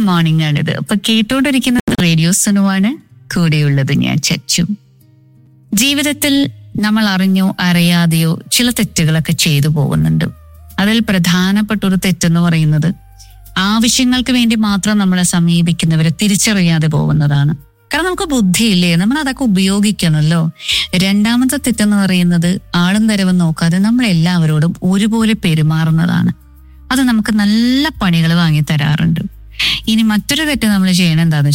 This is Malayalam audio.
മോർണിംഗ് ആണിത് അപ്പൊ കേട്ടോണ്ടിരിക്കുന്നത് റേഡിയോ സുനുവാണ് കൂടെയുള്ളത് ഞാൻ ചച്ചു ജീവിതത്തിൽ നമ്മൾ അറിഞ്ഞോ അറിയാതെയോ ചില തെറ്റുകളൊക്കെ ചെയ്തു പോകുന്നുണ്ട് അതിൽ പ്രധാനപ്പെട്ട ഒരു തെറ്റെന്ന് പറയുന്നത് ആവശ്യങ്ങൾക്ക് വേണ്ടി മാത്രം നമ്മളെ സമീപിക്കുന്നവരെ തിരിച്ചറിയാതെ പോകുന്നതാണ് കാരണം നമുക്ക് ബുദ്ധിയില്ലേ നമ്മൾ അതൊക്കെ ഉപയോഗിക്കണമല്ലോ രണ്ടാമത്തെ തെറ്റെന്ന് പറയുന്നത് ആളും തരവും നോക്കാതെ നമ്മൾ എല്ലാവരോടും ഒരുപോലെ പെരുമാറുന്നതാണ് അത് നമുക്ക് നല്ല പണികൾ വാങ്ങി തരാറുണ്ട് ഇനി മറ്റൊരു തെറ്റ് നമ്മൾ ചെയ്യണം എന്താണെന്ന്